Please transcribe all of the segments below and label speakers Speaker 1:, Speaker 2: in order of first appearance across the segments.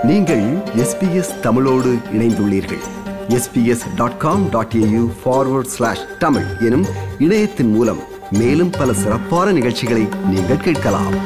Speaker 1: நீங்கள் எஸ்பிஎஸ் தமிழோடு இணைந்துள்ளீர்கள் SBS dot com dot AU forward slash Tamil எனும் இணையத்தின் மூலம் மேலும் பல சிறப்பான நிகழ்ச்சிகளை நீங்கள் கேட்கலாம்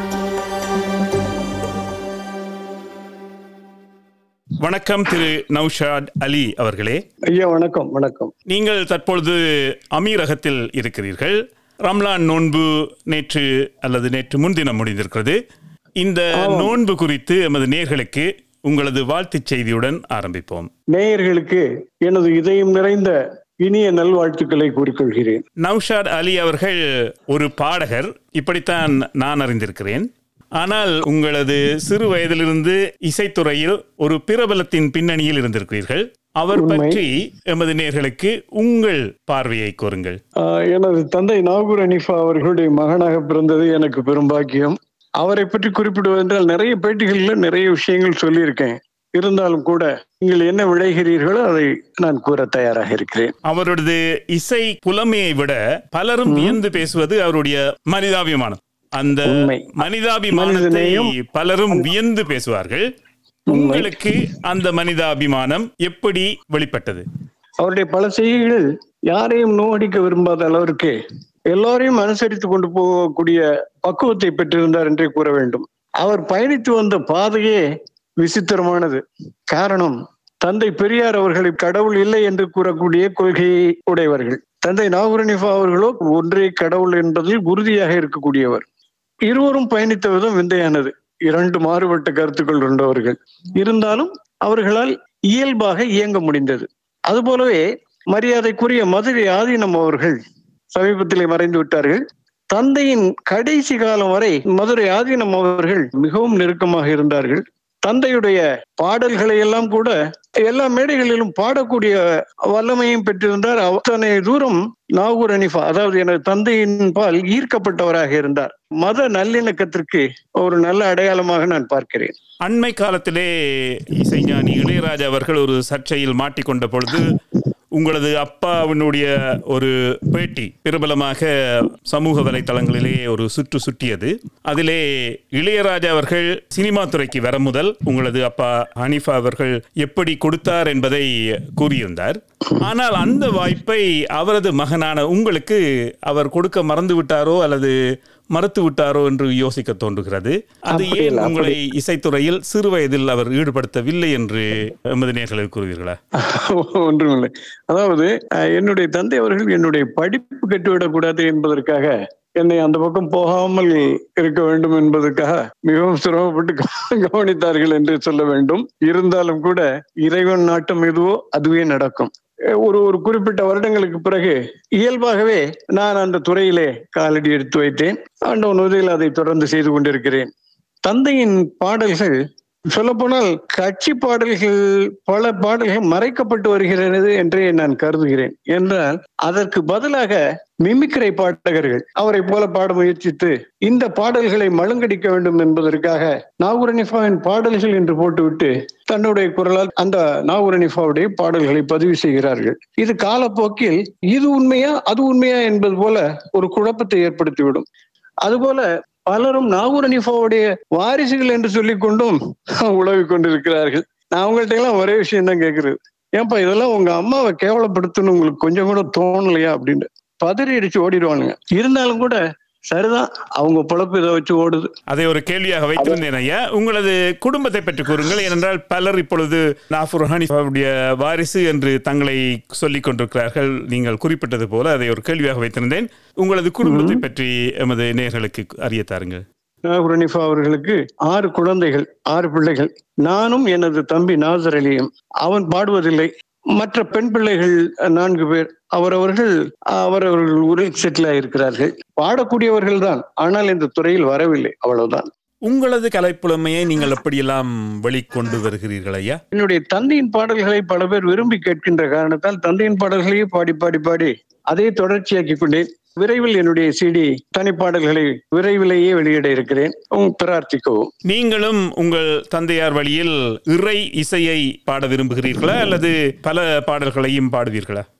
Speaker 2: வணக்கம் திரு நௌஷாத் அலி அவர்களே
Speaker 3: ஐயா வணக்கம் வணக்கம்
Speaker 2: நீங்கள் தற்பொழுது அமீரகத்தில் இருக்கிறீர்கள் ரம்லான் நோன்பு நேற்று அல்லது நேற்று முன்தினம் முடிந்திருக்கிறது இந்த நோன்பு குறித்து எமது நேர்களுக்கு உங்களது வாழ்த்துச் செய்தியுடன் ஆரம்பிப்போம்
Speaker 3: நேயர்களுக்கு எனது இதயம் நிறைந்த இனிய நல்வாழ்த்துக்களை கூறிக்கொள்கிறேன்
Speaker 2: நௌஷாத் அலி அவர்கள் ஒரு பாடகர் இப்படித்தான் நான் அறிந்திருக்கிறேன் ஆனால் உங்களது சிறு வயதிலிருந்து இசைத்துறையில் ஒரு பிரபலத்தின் பின்னணியில் இருந்திருக்கிறீர்கள் அவர்
Speaker 3: உண்மை.
Speaker 2: பற்றி எமது நேர்களுக்கு உங்கள் பார்வையை கூறுங்கள்
Speaker 3: ஆஹ், எனது தந்தை நாகூர் அனிஃபா அவர்களுடைய மகனாக பிறந்தது எனக்கு பெரும் பாக்கியம் அவரை பற்றி குறிப்பிடுவதென்றால் நிறைய பேட்டிகளில் நிறைய விஷயங்கள் சொல்லியிருக்கேன் இருந்தாலும் கூட நீங்கள் என்ன விளைகிறீர்களோ அதை நான் கூற தயாராக இருக்கிறேன்
Speaker 2: அவரது இசை புலமையை விட பலரும் வியந்து பேசுவது அவருடைய மனிதாபிமானம் அந்த
Speaker 3: உண்மை.
Speaker 2: மனிதாபிமானத்தை
Speaker 3: மனிதநேயம்.
Speaker 2: பலரும் வியந்து பேசுவார்கள் உங்களுக்கு அந்த மனிதாபிமானம் எப்படி வெளிப்பட்டது
Speaker 3: அவருடைய பல செய்திகள் யாரையும் நோடிக்க விரும்பாத அளவிற்கு எல்லோரையும் அனுசரித்து கொண்டு போகக்கூடிய பக்குவத்தை பெற்றிருந்தார் என்றே கூற வேண்டும் அவர் பயணித்து வந்த பாதையே விசித்திரமானது காரணம் தந்தை பெரியார் அவர்களை கடவுள் இல்லை என்று கூறக்கூடிய கொள்கையை உடையவர்கள் தந்தை நாகூரனிஃபா அவர்களோ ஒன்றே கடவுள் என்பதில் உறுதியாக இருக்கக்கூடியவர் இருவரும் பயணித்த விதம் விந்தையானது இரண்டு மாறுபட்ட கருத்துக்கள் கொண்டவர்கள் இருந்தாலும் அவர்களால் இயல்பாக இயங்க முடிந்தது அதுபோலவே மரியாதைக்குரிய மதுரை ஆதீனம் அவர்கள் சமீபத்திலே மறைந்து விட்டார்கள் தந்தையின் கடைசி காலம் வரை மதுரை ஆதீனம் அவர்கள் மிகவும் நெருக்கமாக இருந்தார்கள் தந்தையுடைய பாடல்களை எல்லாம் கூட எல்லா மேடைகளிலும் பாடக்கூடிய வல்லமையும் பெற்றிருந்தார் அத்தனை தூரம் நாகூர் அனிஃபா அதாவது எனது தந்தையின் பால் ஈர்க்கப்பட்டவராக இருந்தார் மத நல்லிணக்கத்திற்கு ஒரு நல்ல அடையாளமாக நான் பார்க்கிறேன்
Speaker 2: அண்மை காலத்திலே இசைஞானி இளையராஜா அவர்கள் ஒரு சர்ச்சையில் மாட்டிக்கொண்ட பொழுது உங்களது அப்பாவினுடைய ஒரு பேட்டி பிரபலமாக சமூக வலைத்தளங்களிலே ஒரு சுற்று சுட்டியது அதிலே இளையராஜா அவர்கள் சினிமா துறைக்கு வர முதல் உங்களது அப்பா ஹனீஃபா அவர்கள் எப்படி கொடுத்தார் என்பதை கூறியிருந்தார் ஆனால் அந்த வாய்ப்பை அவரது மகனான உங்களுக்கு அவர் கொடுக்க மறந்து விட்டாரோ அல்லது மறுத்து விட்டாரோ என்று யோசிக்க தோன்றுகிறது அது
Speaker 3: அப்படி
Speaker 2: ஏன்
Speaker 3: இல்லை,
Speaker 2: உங்களை இசைத்துறையில் சிறு வயதில் அவர் ஈடுபடுத்தவில்லை என்று எமது நேர்களில் கூறுவீர்களா
Speaker 3: ஒன்றுமில்லை அதாவது அஹ், என்னுடைய தந்தை அவர்கள் என்னுடைய படிப்பு கெட்டுவிடக் கூடாது என்பதற்காக என்னை அந்த பக்கம் போகாமல் இருக்க வேண்டும் என்பதற்காக மிகவும் சிரமப்பட்டு கவ- கவனித்தார்கள் என்று சொல்ல வேண்டும் இருந்தாலும் கூட இறைவன் நாட்டம் எதுவோ அதுவே நடக்கும் அஹ், ஒரு ஒரு குறிப்பிட்ட வருடங்களுக்கு பிறகு இயல்பாகவே நான் அந்த துறையிலே காலடி எடுத்து வைத்தேன் ஆண்டவன் உதவியில் அதை தொடர்ந்து செய்து கொண்டிருக்கிறேன் தந்தையின் பாடல்கள் சொல்லப்போனால் கட்சி பாடல்கள் பல பாடல்கள் மறைக்கப்பட்டு வருகிறது என்றே நான் கருதுகிறேன் என்றால் அதற்கு பதிலாக மிமிக்ரை பாடகர்கள் அவரை போல பாட முயற்சித்து இந்த பாடல்களை மழுங்கடிக்க வேண்டும் என்பதற்காக நாகூரனிஃபாவின் பாடல்கள் என்று போட்டுவிட்டு தன்னுடைய குரலால் அந்த நாகூரனிஃபாவுடைய பாடல்களை பதிவு செய்கிறார்கள் இது காலப்போக்கில் இது உண்மையா அது உண்மையா என்பது போல ஒரு குழப்பத்தை ஏற்படுத்திவிடும் அதுபோல பலரும் நாகூர் அனிஃபாவுடைய வாரிசுகள் என்று சொல்லிக் கொண்டும் உழவி கொண்டிருக்கிறார்கள் நான் அவங்கள்ட்ட எல்லாம் ஒரே விஷயம் தான் கேட்கறது ஏன்பா இதெல்லாம் உங்க அம்மாவை கேவலப்படுத்தணும் உங்களுக்கு கொஞ்சம் கூட தோணலையா அப்படின்னு பதறி அடிச்சு ஓடிடுவானுங்க இருந்தாலும் கூட சரிதான் அவங்க பொழப்பு இதை வச்சு ஓடுது
Speaker 2: அதை ஒரு கேள்வியாக வைத்திருந்தேன் ஐயா உங்களது குடும்பத்தை பற்றி கூறுங்கள் ஏனென்றால் பலர் இப்பொழுது நாஃபுர் ஹனிஃபாவுடைய வாரிசு என்று தங்களை சொல்லிக் கொண்டிருக்கிறார்கள் நீங்கள் குறிப்பிட்டது போல அதை ஒரு கேள்வியாக வைத்திருந்தேன் உங்களது குடும்பத்தை பற்றி எமது நேயர்களுக்கு அறிய தாருங்கள்
Speaker 3: நாகூர் அனிஃபா அவர்களுக்கு ஆறு குழந்தைகள் ஆறு பிள்ளைகள் நானும் எனது தம்பி நாசர் அலியும் அவன் பாடுவதில்லை மற்ற பெண் பிள்ளைகள் நான்கு பேர் அவரவர்கள் அவரவர்கள் ஊரில் செட்டில் ஆயிருக்கிறார்கள் பாடக்கூடியவர்கள் தான் ஆனால் இந்த துறையில் வரவில்லை அவ்வளவுதான்
Speaker 2: உங்களது கலைப்புலமையை நீங்கள் எப்படியெல்லாம் வெளிக்கொண்டு வருகிறீர்கள் ஐயா
Speaker 3: என்னுடைய தந்தையின் பாடல்களை பல பேர் விரும்பி கேட்கின்ற காரணத்தால் தந்தையின் பாடல்களையே பாடி பாடி பாடி அதை தொடர்ச்சியாக்கி கொண்டேன் விரைவில் என்னுடைய சிடி தனிப்பாடல்களை விரைவிலேயே வெளியிட இருக்கிறேன் உம் பிரார்த்திக்கவும்
Speaker 2: நீங்களும் உங்கள் தந்தையார் வழியில் இறை இசையை பாட விரும்புகிறீர்களா அல்லது பல பாடல்களையும் பாடுவீர்களா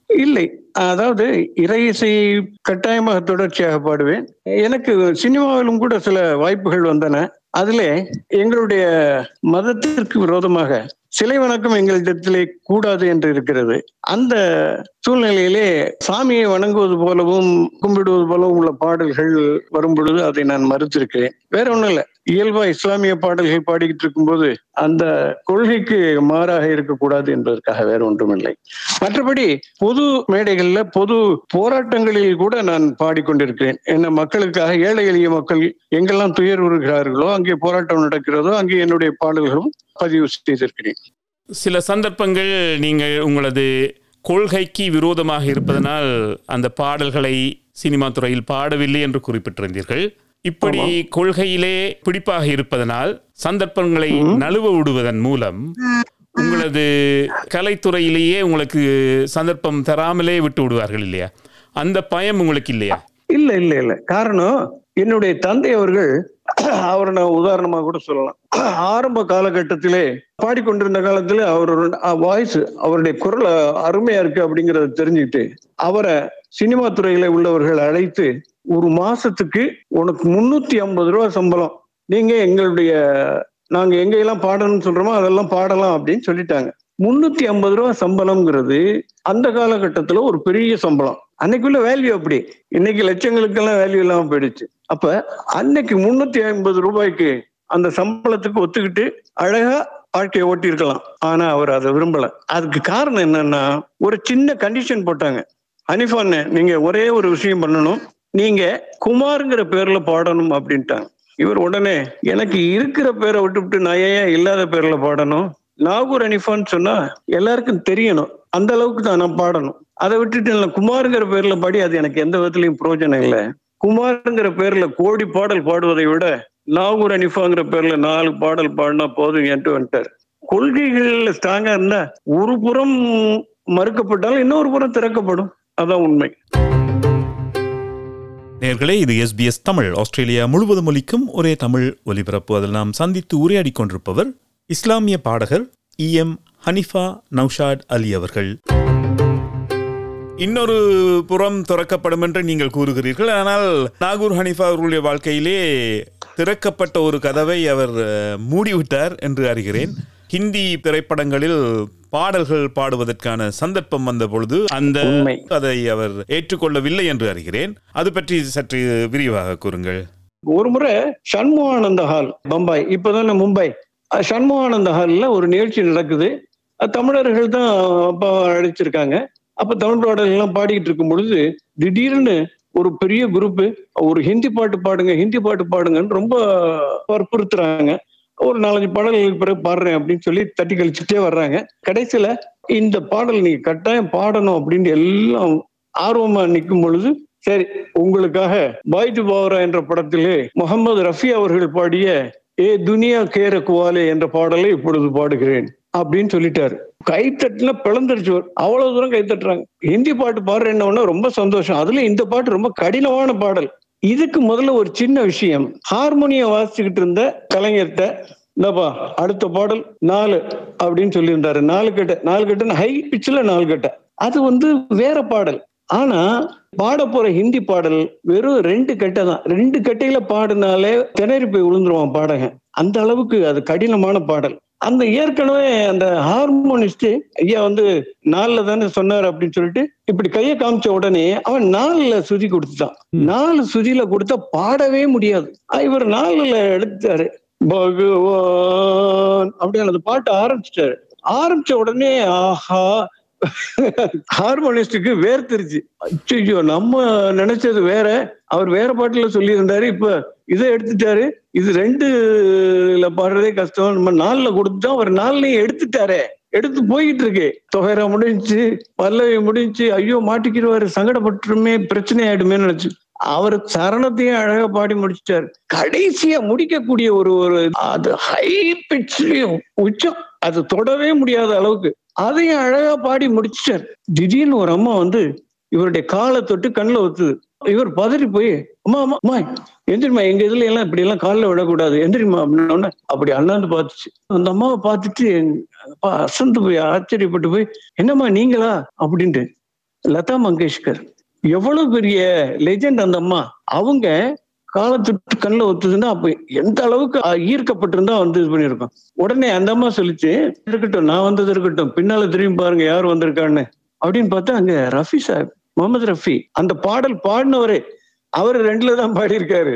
Speaker 3: இல்லை அதாவது இறை இசை கட்டாயமாக தொடர்ச்சியாக பாடுவேன் எனக்கு சினிமாவிலும் கூட சில வாய்ப்புகள் வந்தன அதுல எங்களுடைய மதத்திற்கு விரோதமாக சிலை வணக்கம் எங்களிடத்திலே கூடாது என்று இருக்கிறது அந்த சூழ்நிலையிலே சாமியை வணங்குவது போலவும் கும்பிடுவது போலவும் உள்ள பாடல்கள் வரும் பொழுது அதை நான் மறுத்திருக்கிறேன் வேற ஒண்ணும் இல்ல இயல்பா இஸ்லாமிய பாடல்கள் பாடிக்கிட்டு இருக்கும்போது அந்த கொள்கைக்கு மாறாக இருக்கக்கூடாது என்பதற்காக வேற ஒன்றும் இல்லை மற்றபடி பொது மேடைகள்ல பொது போராட்டங்களில் கூட நான் பாடிக்கொண்டிருக்கிறேன் என்ன மக்களுக்காக ஏழை எளிய மக்கள் எங்கெல்லாம் துயர் உறுகிறார்களோ அங்கே போராட்டம் நடக்கிறதோ அங்கே என்னுடைய பாடல்களும் பதிவு செய்திருக்கிறேன்
Speaker 2: சில சந்தர்ப்பங்கள் நீங்கள் உங்களது கொள்கைக்கு விரோதமாக இருப்பதனால் அந்த பாடல்களை சினிமா துறையில் பாடவில்லை என்று குறிப்பிட்டிருந்தீர்கள் இப்படி கொள்கையிலே பிடிப்பாக இருப்பதனால் சந்தர்ப்பங்களை நழுவ விடுவதன் மூலம் உங்களது கலைத்துறையிலேயே உங்களுக்கு சந்தர்ப்பம் தராமலே விட்டு விடுவார்கள் இல்லையா அந்த பயம் உங்களுக்கு இல்லையா
Speaker 3: இல்ல இல்ல இல்ல காரணம் என்னுடைய தந்தை அவர்கள் அவரை நான் உதாரணமா கூட சொல்லலாம் ஆரம்ப காலகட்டத்திலே பாடிக்கொண்டிருந்த காலத்துல அவரோட வாய்ஸ் அவருடைய குரல் அருமையா இருக்கு அப்படிங்கறத தெரிஞ்சுக்கிட்டு அவரை சினிமா துறையில உள்ளவர்கள் அழைத்து ஒரு மாசத்துக்கு உனக்கு முன்னூத்தி ஐம்பது ரூபா சம்பளம் நீங்க எங்களுடைய நாங்க எங்கெல்லாம் பாடணும்னு சொல்றோமோ அதெல்லாம் பாடலாம் அப்படின்னு சொல்லிட்டாங்க முன்னூத்தி ஐம்பது ரூபா சம்பளம்ங்கிறது அந்த காலகட்டத்துல ஒரு பெரிய சம்பளம் அன்னைக்குள்ள வேல்யூ அப்படி இன்னைக்கு லட்சங்களுக்கெல்லாம் வேல்யூ இல்லாம போயிடுச்சு அப்ப அன்னைக்கு முன்னூத்தி ஐம்பது ரூபாய்க்கு அந்த சம்பளத்துக்கு ஒத்துக்கிட்டு அழகா வாழ்க்கையை ஓட்டி இருக்கலாம் ஆனா அவர் அதை விரும்பல அதுக்கு காரணம் என்னன்னா ஒரு சின்ன கண்டிஷன் போட்டாங்க அனிஃபான்னு நீங்க ஒரே ஒரு விஷயம் பண்ணணும் நீங்க குமாருங்கிற பேர்ல பாடணும் அப்படின்ட்டாங்க இவர் உடனே எனக்கு இருக்கிற பேரை விட்டுவிட்டு நான் ஏன் இல்லாத பேர்ல பாடணும் நாகூர் அனிஃபான்னு சொன்னா எல்லாருக்கும் தெரியணும் அந்த அளவுக்கு தான் நான் பாடணும் அதை விட்டுட்டு நான் குமாருங்கிற பேர்ல பாடி அது எனக்கு எந்த விதத்துலயும் பிரயோஜனம் இல்லை குமாருங்கிற பேர்ல கோடி பாடல் பாடுவதை விட நாகூர் அனிஃபாங்கிற பேர்ல நாலு பாடல் பாடினா போதும் என்று வந்துட்டார் கொள்கைகள்ல ஸ்ட்ராங்கா இருந்தா ஒரு புறம் மறுக்கப்பட்டாலும் இன்னொரு புறம் திறக்கப்படும் அதான் உண்மை
Speaker 4: நேர்களே இது எஸ்பிஎஸ் தமிழ் ஆஸ்திரேலியா முழுவதும் ஒலிக்கும் ஒரே தமிழ் ஒலிபரப்பு அதில் நாம் சந்தித்து உரையாடி கொண்டிருப்பவர் இஸ்லாமிய பாடகர் இ எம் ஹனிஃபா நௌஷாட் அலி அவர்கள்
Speaker 2: இன்னொரு புறம் திறக்கப்படும் என்று நீங்கள் கூறுகிறீர்கள் ஆனால் நாகூர் ஹனிஃபா அவர்களுடைய வாழ்க்கையிலே திறக்கப்பட்ட ஒரு கதவை அவர் அஹ், மூடிவிட்டார் என்று அறிகிறேன் ஹிந்தி திரைப்படங்களில் பாடல்கள் பாடுவதற்கான சந்தர்ப்பம் வந்த பொழுது அந்த
Speaker 3: உண்மை.
Speaker 2: அதை அவர் ஏற்றுக்கொள்ளவில்லை என்று அறிகிறேன் அது பற்றி சற்று விரிவாக கூறுங்கள்
Speaker 3: ஒரு முறை சண்முகானந்த ஹால் பம்பாய் இப்பதானே மும்பை அஹ் சண்முகானந்த ஹால்ல ஒரு நிகழ்ச்சி நடக்குது அஹ் தமிழர்கள் தான் அப்பா அழைச்சிருக்காங்க அப்ப தமிழ் பாடல்கள்லாம் பாடிக்கிட்டு இருக்கும் பொழுது திடீர்னு ஒரு பெரிய குரூப் ஒரு ஹிந்தி பாட்டு பாடுங்க ஹிந்தி பாட்டு பாடுங்கன்னு ரொம்ப வற்புறுத்துறாங்க ஒரு நாலஞ்சு பாடல்களுக்கு பிறகு பாடுறேன் அப்படின்னு சொல்லி தட்டி கழிச்சுட்டே வர்றாங்க கடைசியில இந்த பாடல் நீங்க கட்டாயம் பாடணும் அப்படின்னு எல்லாம் ஆர்வமா நிற்கும் பொழுது சரி உங்களுக்காக பாய்டு பாவரா என்ற படத்திலே முகமது ரஃபி அவர்கள் பாடிய ஏ துனியா கேர குவாலே என்ற பாடலை இப்பொழுது பாடுகிறேன் அப்படின்னு சொல்லிட்டாரு கைத்தட்டுல பிளந்துருச்சு அவ்வளவு தூரம் கைத்தட்டுறாங்க ஹிந்தி பாட்டு பாடுறேன்னா ரொம்ப சந்தோஷம் அதுல இந்த பாட்டு ரொம்ப கடினமான பாடல் இதுக்கு முதல்ல ஒரு சின்ன விஷயம் ஹார்மோனியம் வாசிச்சுக்கிட்டு இருந்த கலைஞர்கிட்ட இந்தாப்பா அடுத்த பாடல் நாலு அப்படின்னு சொல்லியிருந்தாரு நாலு கட்ட நாலு கட்டன்னு ஹை பிச்சில் நாலு கட்ட அது வந்து வேற பாடல் ஆனா பாட போற ஹிந்தி பாடல் வெறும் ரெண்டு கட்டை தான் ரெண்டு கட்டையில பாடினாலே திணறி போய் விழுந்துருவான் பாடகன் அந்த அளவுக்கு அது கடினமான பாடல் அந்த ஏற்கனவே அந்த ஹார்மோனிஸ்ட் ஐயா வந்து நாலுல தானே சொன்னார் அப்படின்னு சொல்லிட்டு இப்படி கையை காமிச்ச உடனே அவன் நாலுல சுதி கொடுத்துட்டான் நாலு சுதியில கொடுத்தா பாடவே முடியாது ஆஹ் இவர் நாலுல எடுத்தாரு பகவான் அப்படின்னு அந்த பாட்டு ஆரம்பிச்சிட்டாரு ஆரம்பிச்ச உடனே ஆஹா ஹார்மோனிஸ்டுக்கு வேர்த்திருச்சு ஐயோ நம்ம நினைச்சது வேற அவர் வேற பாட்டுல சொல்லி இருந்தாரு இப்ப இதை எடுத்துட்டாரு இது ரெண்டுல பாடுறதே கஷ்டம் நம்ம நாலுல கொடுத்துட்டோம் அவர் நாலுலயும் எடுத்துட்டாரே எடுத்து போய்கிட்டு இருக்கு தொகைரா முடிஞ்சு பல்லவி முடிஞ்சு ஐயோ மாட்டிக்கிடுவாரு சங்கடப்பட்டுருமே பிரச்சனை ஆயிடுமே நினைச்சு அவர் சரணத்தையும் அழகா பாடி முடிச்சிட்டாரு கடைசியா முடிக்கக்கூடிய ஒரு ஒரு அது ஹை பிட்ச்லயும் உச்சம் அது தொடவே முடியாத அளவுக்கு அதையும் அழகா பாடி முடிச்சிட்டார் திடீர்னு ஒரு அம்மா வந்து இவருடைய காலை தொட்டு கண்ணில் ஒத்துது இவர் பதறி போய் அம்மா அம்மா அம்மா எந்திரிமா எங்க இதுல எல்லாம் இப்படி எல்லாம் காலில் விடக்கூடாது எந்திரிமா அப்படின்னு அப்படி அண்ணாந்து பார்த்துச்சு அந்த அம்மாவை பார்த்துட்டு அப்பா அசந்து போய் ஆச்சரியப்பட்டு போய் என்னம்மா நீங்களா அப்படின்ட்டு லதா மங்கேஷ்கர் எவ்வளவு பெரிய லெஜெண்ட் அந்த அம்மா அவங்க காலத்துட்டு கண்ணில் ஒத்துதுன்னா அப்ப எந்த அளவுக்கு அஹ், ஈர்க்கப்பட்டிருந்தா வந்து இது பண்ணியிருக்கோம் உடனே அந்த அம்மா சொல்லிச்சு இருக்கட்டும் நான் வந்தது இருக்கட்டும் பின்னால திரும்பி பாருங்க யார் வந்திருக்கான்னு அப்படின்னு பார்த்தா அங்க ரஃபி சாஹிப் முகமது ரஃபி அந்த பாடல் பாடினவரே அவர் ரெண்டுல தான் பாடியிருக்காரு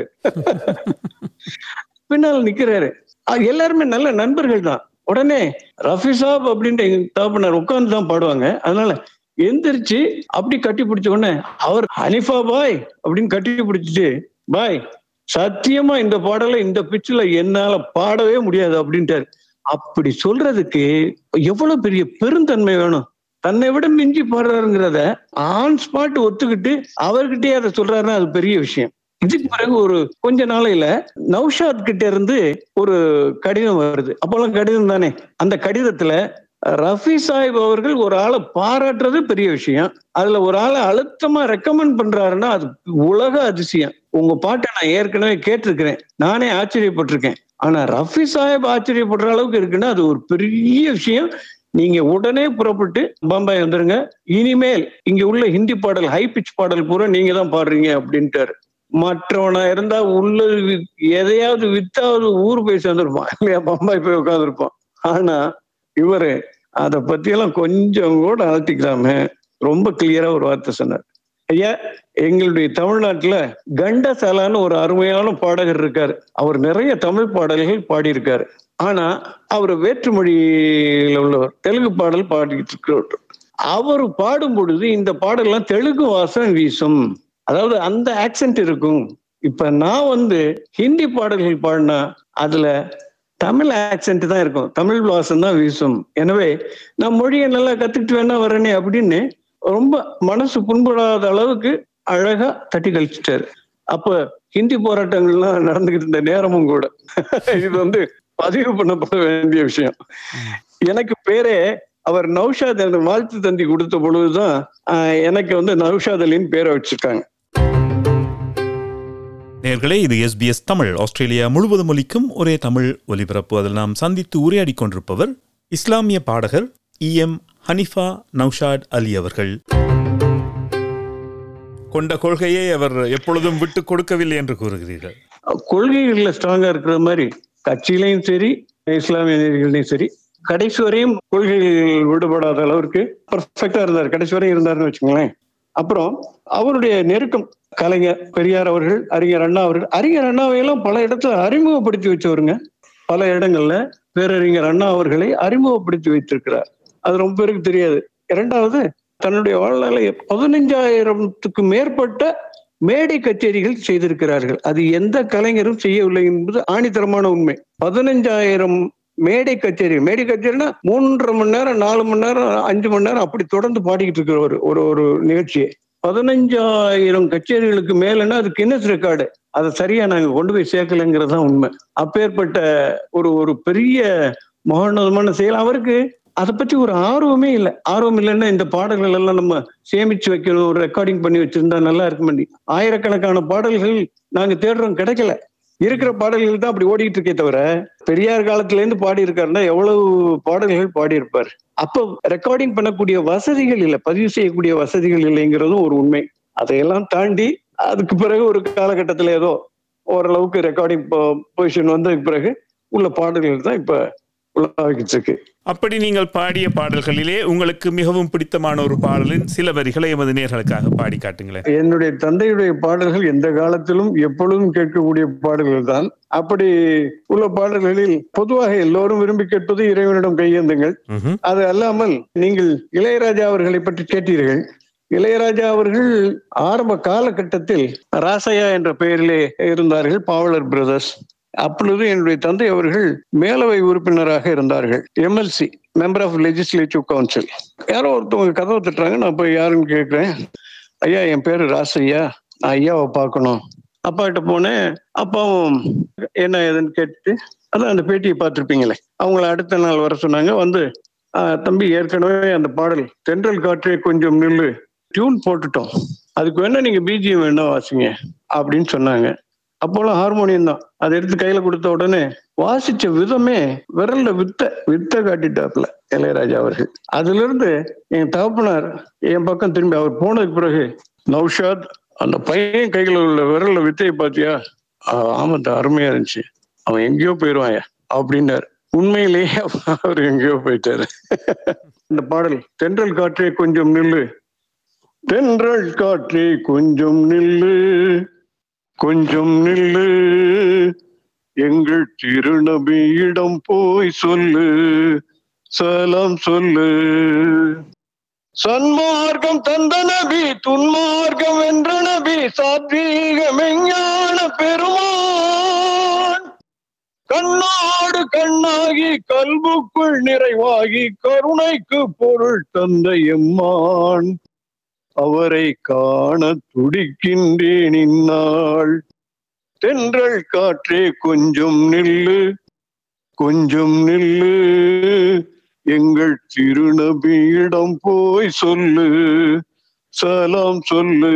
Speaker 3: பின்னால் நிக்கிறாரு அஹ் எல்லாருமே நல்ல நண்பர்கள் தான் உடனே ரஃபி சாப் அப்படின்ட்டு எங்க தகப்பனார் உட்கார்ந்து தான் பாடுவாங்க அதனால எந்திரிச்சு அப்படி கட்டி பிடிச்ச உடனே அவர் ஹனிஃபா பாய் அப்படின்னு கட்டி பிடிச்சிட்டு பாய் சத்தியமா இந்த பாடலை இந்த பிச்சில் என்னால பாடவே முடியாது அப்படின்ட்டாரு அப்படி சொல்றதுக்கு எவ்வளவு பெரிய பெருந்தன்மை வேணும் தன்னை விட மிஞ்சி பாடுறாருங்கிறத ஆன் ஸ்பாட் ஒத்துக்கிட்டு அவர்கிட்டயே அதை சொல்றாருன்னா அது பெரிய விஷயம் இதுக்கு பிறகு ஒரு கொஞ்ச நாளையில நௌஷாத் கிட்ட இருந்து ஒரு கடிதம் வருது அப்போல்லாம் கடிதம் தானே அந்த கடிதத்துல ரஃபி சாஹிப் அவர்கள் ஒரு ஆளை பாராட்டுறது பெரிய விஷயம் அதுல ஒரு ஆளை அழுத்தமா ரெக்கமெண்ட் பண்றாருன்னா அது உலக அதிசயம் உங்க பாட்டை நான் ஏற்கனவே கேட்டிருக்கிறேன் நானே ஆச்சரியப்பட்டிருக்கேன் ஆனா ரஃபி சாஹிப் ஆச்சரியப்படுற அளவுக்கு இருக்குன்னா அது ஒரு பெரிய விஷயம் நீங்க உடனே புறப்பட்டு பம்பாய் வந்துருங்க இனிமேல் இங்க உள்ள ஹிந்தி பாடல் ஹை பிச் பாடல் பூரா நீங்க தான் பாடுறீங்க அப்படின்ட்டாரு மற்றவனா இருந்தா உள்ள வி- எதையாவது வித்தாவது ஊர் போய் சேர்ந்திருப்பான் இல்லையா பம்பாய் போய் உட்காந்துருப்பான் ஆனா இவரு அதை பத்தியெல்லாம் கொஞ்சம் கூட அலட்டிக்கிறாம ரொம்ப கிளியரா ஒரு வார்த்தை சொன்னார் ஐயா எங்களுடைய தமிழ்நாட்டுல கண்டசாலான்னு ஒரு அருமையான பாடகர் இருக்காரு அவர் நிறைய தமிழ் பாடல்கள் பாடியிருக்காரு ஆனா அவர் வேற்றுமொழியில உள்ளவர் தெலுங்கு பாடல் பாடிட்டு இருக்கிறவர் அவர் பாடும் பொழுது இந்த பாடல்லாம் தெலுங்கு வாசம் வீசும் அதாவது அந்த ஆக்சென்ட் இருக்கும் இப்ப நான் வந்து ஹிந்தி பாடல்கள் பாடினா அதுல தமிழ் ஆக்சென்ட் தான் இருக்கும் தமிழ் வாசம் தான் வீசும் எனவே நான் மொழியை நல்லா கத்துக்கிட்டு வேணா வரேனே அப்படின்னு ரொம்ப மனசு புண்படாத அளவுக்கு அழகா தட்டி கழிச்சிட்டாரு அப்ப ஹிந்தி போராட்டங்கள்லாம் நடந்துகிட்டு இருந்த நேரமும் கூட இது வந்து பதிவு பண்ணப்பட வேண்டிய விஷயம் எனக்கு பேரே அவர் நௌஷாத் என்ற வாழ்த்து தந்தி கொடுத்த பொழுதுதான் ஆஹ், எனக்கு வந்து நௌஷாத் அலின்னு பேரை வச்சிருக்காங்க
Speaker 4: நேர்களே இது எஸ்பிஎஸ் தமிழ் ஆஸ்திரேலியா முழுவதும் ஒலிக்கும் ஒரே தமிழ் ஒலிபரப்பு அதில் நாம் சந்தித்து உரையாடிக் கொண்டிருப்பவர் இஸ்லாமிய பாடகர் இஎம் ஹனிஃபா நௌஷாட் அலி அவர்கள்
Speaker 2: கொண்ட கொள்கையை அவர் எப்பொழுதும் விட்டு கொடுக்கவில்லை என்று கூறுகிறீர்கள்
Speaker 3: கொள்கைகள்ல ஸ்ட்ராங்கா இருக்கிற மாதிரி கட்சியிலையும் சரி இஸ்லாமிய நீதிகளையும் சரி கடைசி வரையும் கொள்கைகள் விடுபடாத அளவிற்கு பர்ஃபெக்டா இருந்தார் கடைசி வரையும் இருந்தாருன்னு வச்சுக்கோங்களேன் அப்புறம் அவருடைய நெருக்கம் கலைஞர் பெரியார் அவர்கள் அறிஞர் அண்ணா அவர்கள் அறிஞர் அண்ணாவை எல்லாம் பல இடத்துல அறிமுகப்படுத்தி வச்சவருங்க பல இடங்கள்ல பேரறிஞர் அண்ணா அவர்களை அறிமுகப்படுத்தி வைத்திருக்கிறார் அது ரொம்ப பேருக்கு தெரியாது இரண்டாவது தன்னுடைய வாழ்நாளை பதினைஞ்சாயிரத்துக்கு மேற்பட்ட மேடை கச்சேரிகள் செய்திருக்கிறார்கள் அது எந்த கலைஞரும் செய்யவில்லை என்பது ஆணித்தரமான உண்மை பதினஞ்சாயிரம் மேடை கச்சேரி மேடை கச்சேரினா மூன்றரை மணி நேரம் நாலு மணி நேரம் அஞ்சு மணி நேரம் அப்படி தொடர்ந்து பாடிக்கிட்டு இருக்கிற ஒரு ஒரு ஒரு நிகழ்ச்சியை பதினஞ்சாயிரம் கச்சேரிகளுக்கு மேலன்னா அது கின்னஸ் ரெக்கார்டு அதை சரியா நாங்க கொண்டு போய் சேர்க்கலைங்கிறது தான் உண்மை அப்பேற்பட்ட ஒரு ஒரு பெரிய மகோன்னதமான செயல் அவருக்கு அதை பத்தி ஒரு ஆர்வமே இல்லை ஆர்வம் இல்லைன்னா இந்த பாடல்கள் எல்லாம் நம்ம சேமிச்சு வைக்கணும் ஒரு ரெக்கார்டிங் பண்ணி வச்சிருந்தா நல்லா இருக்குமே ஆயிரக்கணக்கான பாடல்கள் நாங்க தேடுறோம் கிடைக்கல இருக்கிற பாடல்கள் தான் அப்படி ஓடிட்டு இருக்கே தவிர பெரியார் காலத்துல இருந்து பாடி இருக்காருன்னா எவ்வளவு பாடல்கள் பாடி இருப்பார் அப்போ ரெக்கார்டிங் பண்ணக்கூடிய வசதிகள் இல்லை பதிவு செய்யக்கூடிய வசதிகள் இல்லைங்கிறதும் ஒரு உண்மை அதையெல்லாம் தாண்டி அதுக்கு பிறகு ஒரு காலகட்டத்துல ஏதோ ஓரளவுக்கு ரெக்கார்டிங் பொசிஷன் வந்ததுக்கு பிறகு உள்ள பாடல்கள் தான் இப்ப உலாவிக்கிட்டு இருக்கு
Speaker 2: அப்படி நீங்கள் பாடிய பாடல்களிலே உங்களுக்கு மிகவும் பிடித்தமான ஒரு பாடலின் சில வரிகளை எமது நேர்களுக்காக பாடி காட்டுங்களேன்
Speaker 3: என்னுடைய தந்தையுடைய பாடல்கள் எந்த காலத்திலும் எப்பொழுதும் கேட்கக்கூடிய பாடல்கள் தான் அப்படி உள்ள பாடல்களில் பொதுவாக எல்லோரும் விரும்பி கேட்பது இறைவனிடம் கையேந்துங்கள்
Speaker 2: ம்ஹும்.
Speaker 3: அது அல்லாமல் நீங்கள் இளையராஜா அவர்களை பற்றி கேட்டீர்கள் இளையராஜா அவர்கள் ஆரம்ப காலகட்டத்தில் ராசையா என்ற பெயரிலே இருந்தார்கள் பாவலர் பிரதர்ஸ் அப்பொழுது என்னுடைய தந்தை அவர்கள் மேலவை உறுப்பினராக இருந்தார்கள் MLC member of legislative council யாரோ ஒருத்தவங்க கதவை தட்டுறாங்க நான் போய் யாருன்னு கேட்கிறேன் ஐயா என் பேரு ராசையா நான் ஐயாவை பார்க்கணும் அப்பா கிட்ட போனேன் அப்பாவும் என்ன ஏதுன்னு கேட்டுட்டு அதான் அந்த பேட்டியை பார்த்துருப்பீங்களே அவங்கள அடுத்த நாள் வர சொன்னாங்க வந்து "ஆஹ், தம்பி ஏற்கனவே அந்த பாடல் தென்றல் காற்றே கொஞ்சம் நில்லு டியூன் போட்டுட்டோம் அதுக்கு வேணா நீங்க பிஜிஎம் வேணா வாசிங்க அப்படின்னு சொன்னாங்க அப்போலாம் ஹார்மோனியம் தான் அதை எடுத்து கையில கொடுத்த உடனே வாசிச்ச விதமே விரல்ல வித்த வித்த காட்டிட்டாப்ல இளையராஜா அவர்கள் அதுல இருந்து என் தகப்பனார் என் பக்கம் திரும்பி அவர் போனதுக்கு பிறகு நௌஷாத் அந்த பையன் கையில உள்ள விரல்ல வித்தையை பாத்தியா ஆமாத்த அருமையா இருந்துச்சு அவன் எங்கேயோ போயிடுவான் அப்படின்னாரு உண்மையிலேயே அவர் எங்கேயோ போயிட்டாரு இந்த பாடல் தென்றல் காற்றே கொஞ்சம் நில்லு தென்றல் காற்றே கொஞ்சம் நில்லு கொஞ்சம் நில்லு எங்கள் திருநபியிடம் போய் சொல்லு சலாம் சொல்லு சன்மார்க்கம் தந்த நபி துன்மார்க்கம் வென்ற நபி சாத்வீக மெஞ்ஞான பெருமான் கண்ணோடு கண்ணாகி கல்புக்குள் நிறைவாகி கருணைக்கு பொருள் தந்த எம்மான் அவரை காண துடிக்கின்றேன் இந்நாள் தென்றல் காற்றே கொஞ்சம் நில்லு கொஞ்சம் நில்லு எங்கள் திருநபியிடம் போய் சொல்லு சலாம் சொல்லு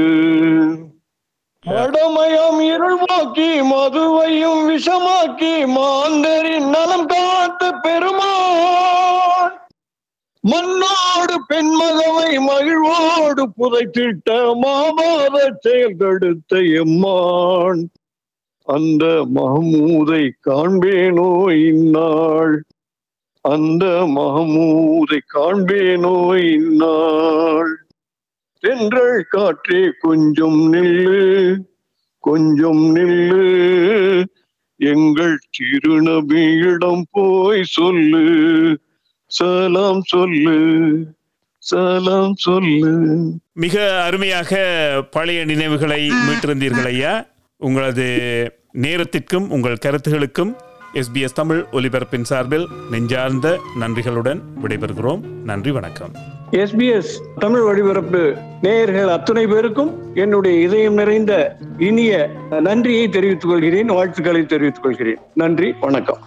Speaker 3: மடமயம் இருள்வாக்கி மதுவையும் விஷமாக்கி மாந்தரின் நலம் காத்து பெருமான் மண்ணோடு பெண்மகவை மகிழ்வோடு புதைத்திட்ட மாபாத செயல் தடுத்த எம்மான் அந்த மஹமூதை காண்பேனோ இந்நாள் அந்த மஹமூதை காண்பேனோ இந்நாள் தென்றல் காற்றே கொஞ்சம் நில்லு கொஞ்சம் நில்லு எங்கள் திருநபியிடம் போய் சொல்லு சலாம் சொல்லு சலாம் சொல்லு
Speaker 2: மிக அருமையாக பழைய நினைவுகளை மீட்டிருந்தீர்கள் ஐயா உங்களது நேரத்திற்கும் உங்கள் கருத்துகளுக்கும் எஸ்பிஎஸ் தமிழ் ஒலிபரப்பின் சார்பில் நெஞ்சார்ந்த நன்றிகளுடன் விடைபெறுகிறோம் நன்றி வணக்கம்
Speaker 3: எஸ்பிஎஸ் தமிழ் ஒளிபரப்பு நேயர்கள் அத்துணை பேருக்கும் என்னுடைய இதயம் நிறைந்த இனிய நன்றியை தெரிவித்துக் கொள்கிறேன் வாழ்த்துக்களை தெரிவித்துக் கொள்கிறேன் நன்றி வணக்கம்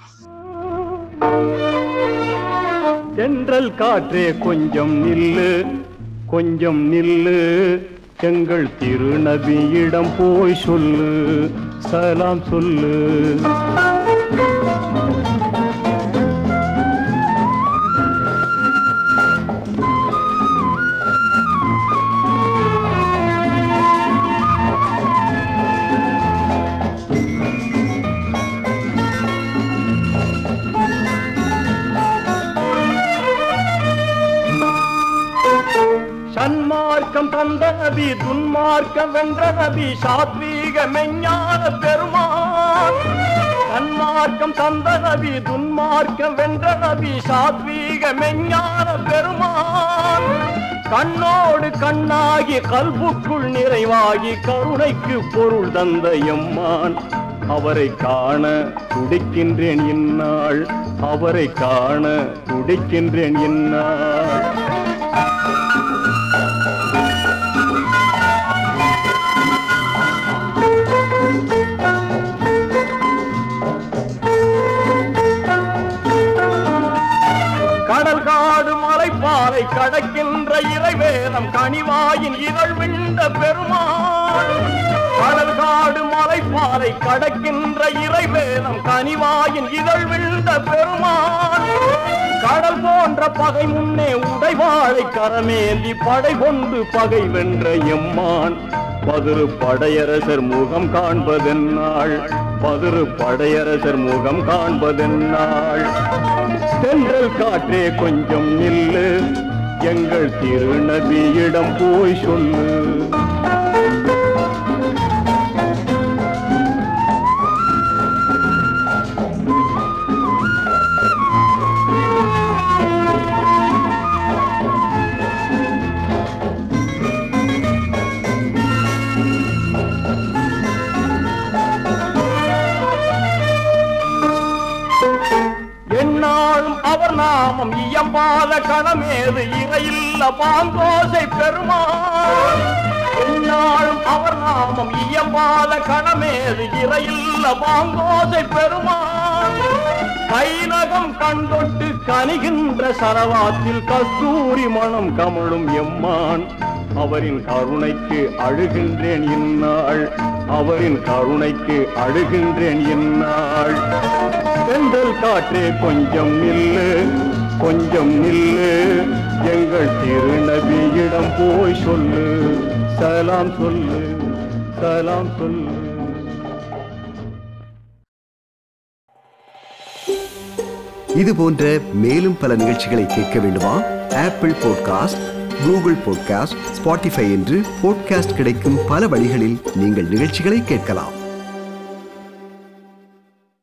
Speaker 5: தென்றல் காற்றே கொஞ்சம் நில்லு கொஞ்சம் நில்லு எங்கள் திருநபியிடம் போய் சொல்லு சலாம் சொல்லு சன்மார்க்கம் தந்த நபி துன்மார்க்கம் வென்ற நபி சாத்வீக மெஞ்ஞான பெருமான் சன்மார்க்கம் தந்த நபி துன்மார்க்கம் வென்ற நபி சாத்வீக மெஞ்ஞான பெருமான் கண்ணோடு கண்ணாகி கல்புக்குள் நிறைவாகி கருணைக்கு பொருள் தந்த எம்மான் அவரை காண துடிக்கின்றேன் இந்நாள் அவரை காண துடிக்கின்றேன் இந்நாள் கடல் காடு மலைப்பாறை கடக்கின்ற இறைவேதம் கனிவாயின் இதழ் விண்ட பெருமான் கடல் காடு மலைப்பாறை கடக்கின்ற இறைவேதம் கனிவாயின் இதழ் விண்ட பெருமான் கடல் போன்ற பகை முன்னே உடைவாளை கரமேந்தி படை கொண்டு பகை வென்ற எம்மான் பதிரு படையரசர் முகம் காண்பதென்னாள் பதிரு படையரசர் முகம் காண்பதென்னாள் தென்றல் காற்றே கொஞ்சம் நில்லு எங்கள் திருநபியிடம் போய் சொல்லு என்னாலும் அவர் நாமம் இயம்பாத களமேது இறையில்ல பாங்கோசை பெருமான் என்னாலும் அவர் நாமம் இயம்பாத களமேது இறையில்ல பாங்கோசை பெருமான் கைநகம் கண்டொட்டு கனிகின்ற சரவாத்தில் கஸ்தூரி மணம் கமழும் எம்மான் அவரின் கருணைக்கு அழுகின்றேன் இந்நாள் அவரின் கருணைக்கு அழுகின்றேன் இந்நாள் செந்தல் காற்றே கொஞ்சம் நில்லு கொஞ்சம் நில்லு எங்கள் திருநபியிடம் போய் சொல்லு சலாம் சொல்லு சலாம் சொல்லு
Speaker 1: இது போன்ற மேலும் பல நிகழ்ச்சிகளை கேட்க வேண்டுமா Apple podcast Google podcast Spotify என்று பாட்காஸ்ட் கிடைக்கும் பல வழிகளில் நீங்கள் நிகழ்ச்சிகளை கேட்கலாம்